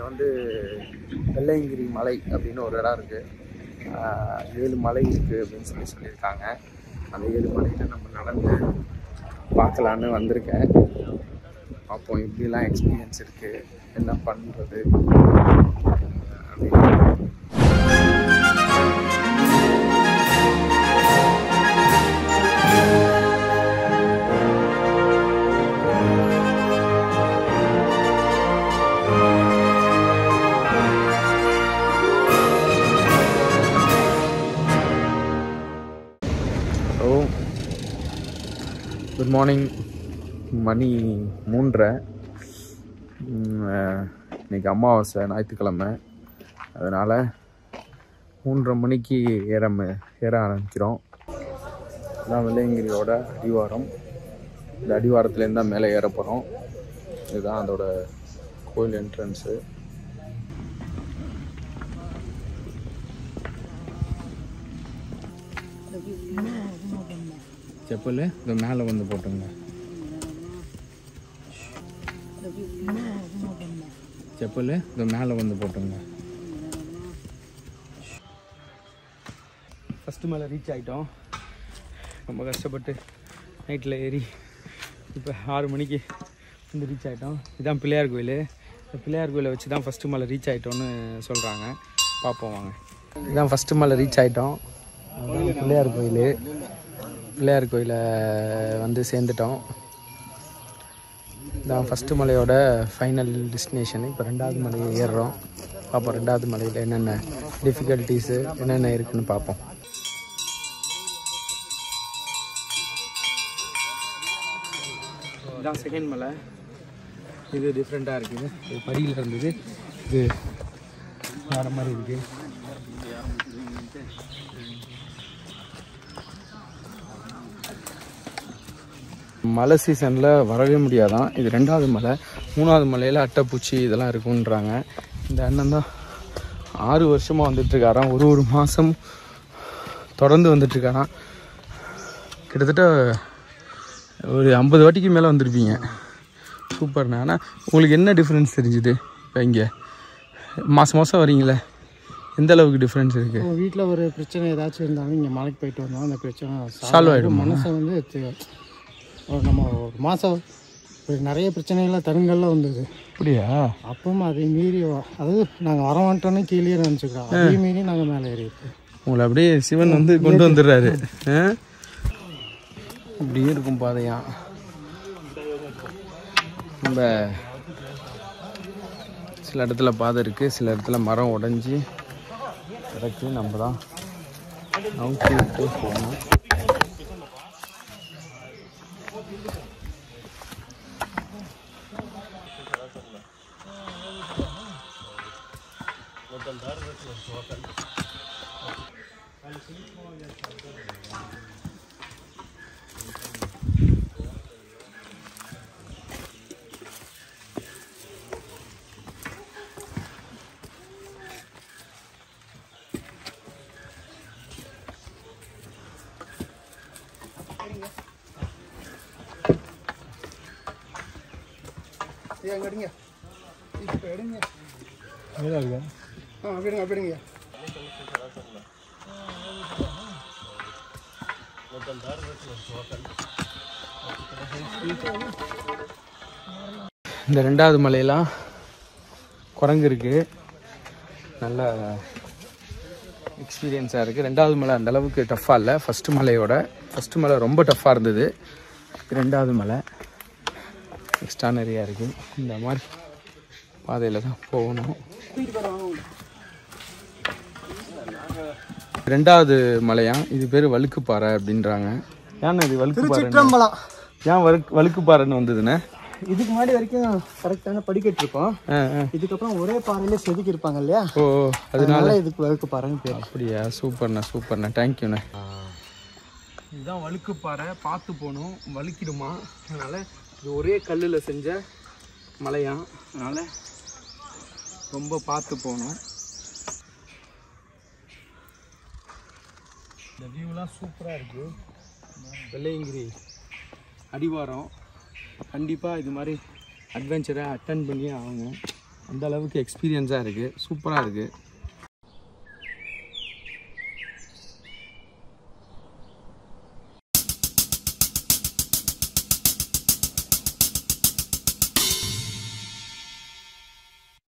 வந்து வெள்ளையங்கிரி மலை அப்படின்னு ஒரு இடம் இருக்குது ஏழு மலை இருக்குது அப்படின்னு சொல்லி சொல்லியிருக்காங்க அந்த ஏழு மலையில் நம்ம நடந்து பார்க்கலான்னு வந்திருக்கேன் பார்ப்போம் எப்படிலாம் எக்ஸ்பீரியன்ஸ் இருக்குது என்ன பண்ணுறது அப்படின்னு ஸோ குட் மார்னிங் மணி மூன்றரை உம், அஹ், இன்னைக்கு அமாவாசை ஞாயிற்றுக்கிழமை அதனால் மூன்றரை மணிக்கு ஏற ம- ஏற ஆரம்பிக்கிறோம் இதான் வெள்ளையங்கிரியோட அடிவாரம் இந்த அடிவாரத்துலேருந்து தான் மேலே ஏற போகிறோம் இதுதான் அதோட கோயில் என்ட்ரன்ஸு செப்பல் இந்த மேலே வந்து போட்டுங்க செப்பல் இந்த மேலே வந்து போட்டுங்க ஃபஸ்ட்டு மேலே ரீச் ஆகிட்டோம் ரொம்ப கஷ்டப்பட்டு நைட்டில் ஏறி இப்போ ஆறு மணிக்கு வந்து ரீச் ஆகிட்டோம் இதுதான் பிள்ளையார் கோயில் இந்த பிள்ளையார் கோயிலை வச்சு தான் ஃபஸ்ட்டு மலை ரீச் ஆகிட்டோன்னு சொல்கிறாங்க பார்ப்போம் வாங்க இதுதான் ஃபஸ்ட்டு மலை ரீச் ஆகிட்டோம் அதுதான் பிள்ளையார் கோயில் பிள்ளையார் கோயிலை வந்து சேர்ந்துட்டோம் இதான் ஃபஸ்ட்டு மலையோட ஃபைனல் டெஸ்டினேஷன் இப்போ ரெண்டாவது மலையை ஏறுறோம் பார்ப்போம் ரெண்டாவது மலையில் என்னென்ன டிஃபிகல்ட்டிஸு என்னென்ன இருக்குன்னு பார்ப்போம் இதான் செகண்ட் மலை இது டிஃப்ரெண்ட்டாக இருக்குது இது படியில் இருந்தது இது வேறு மாதிரி இருக்குது மழை சீசனில் வரவே முடியாதான் இது ரெண்டாவது மலை மூணாவது மலையில் அட்டைப்பூச்சி இதெல்லாம் இருக்குன்றாங்க இந்த அண்ணன் தான் ஆறு வருஷமாக வந்துட்டுருக்காராம் ஒரு ஒரு மாதம் தொடர்ந்து வந்துட்டுருக்காராம் கிட்டத்தட்ட ஒரு ஐம்பது வாட்டிக்கு மேலே வந்திருப்பீங்க சூப்பர்ண்ணா ஆனால் உங்களுக்கு என்ன டிஃப்ரென்ஸ் தெரிஞ்சுது இப்போ இங்கே மாதம் மாதம் வரீங்களே எந்த அளவுக்கு டிஃப்ரென்ஸ் இருக்குது வீட்டில் ஒரு பிரச்சனை ஏதாச்சும் இருந்தாலும் இங்கே மலைக்கு போயிட்டு வந்தோம் அந்த பிரச்சனை Solve ஆயிடுமா? மனசை வந்து தி- ஒரு நம்ம ஒரு மாதம் ஒரு நிறைய பிரச்சனைகள்லாம் தருங்கள்லாம் வந்தது அப்படியா அப்பவும் அதை மீறி வ- அதாவது நாங்கள் வர மாட்டோன்னு கீழே நினச்சிக்கிறோம் அதையும் மீறி நாங்கள் மேலே ஏறியிருக்கோம் உங்களை அப்படியே சிவன் வந்து கொண்டு வந்துடுறாரு ஆ? இப்படியே இருக்கும் பாதையா நம்ம சில இடத்துல பாதை இருக்குது சில இடத்துல மரம் உடைஞ்சி கிடக்கு நம்ம தான் நவுத்தி விட்டு போகணும் அங்கே எடுங்க இப்போ எடுங்க நல்லா இருக்கா ஆ விடுங்க விடுங்க இந்த ரெண்டாவது மலையெல்லாம் குரங்கு இருக்குது நல்ல எக்ஸ்பீரியன்ஸாக இருக்குது ரெண்டாவது மலை அந்த அளவுக்கு டஃப்பாக இல்லை ஃபஸ்ட்டு மலையோட ஃபஸ்ட்டு மலை ரொம்ப டஃப்பாக இருந்தது ரெண்டாவது மலை எக்ஸ்ட்ரானரியாக இருக்குது இந்த மாதிரி பாதையில் தான் போகணும் ரெண்டாவது மலையா இது பேர் வழுக்குப்பாறை அப்படின்றாங்க ஏன்னா இது வழுக்குப்பாறை சிற்றம்பலம் ஏன் வழுக்கு வழுக்குப்பாறைன்னு வந்ததுண்ணே இதுக்கு முன்னாடி வரைக்கும் கரெக்டான படிக்கட்டு இருக்கும் ஆ ஆ இதுக்கப்புறம் ஒரே பாறையிலே செதுக்கி இருப்பாங்க இல்லையா ஓ ஓ, அதனால அதனால இதுக்கு வழுக்கு பாறைன்னு பேர் அப்படியா சூப்பர்ண்ணா சூப்பர்ண்ணா தேங்க்யூண்ணே இதுதான் வழுக்குப்பாறை பார்த்து போகணும் வழுக்கிடுமா அதனால் இது ஒரே கல்லில் செஞ்ச மலையாம் அதனால் ரொம்ப பார்த்து போகணும் இந்த வியூலாம் சூப்பராக இருக்குது வெள்ளையங்கிரி அடிவாரம் கண்டிப்பாக இது மாதிரி அட்வென்ச்சரை அட்டன் பண்ணி ஆகணும் அந்த அளவுக்கு எக்ஸ்பீரியன்ஸாக இருக்குது சூப்பராக இருக்குது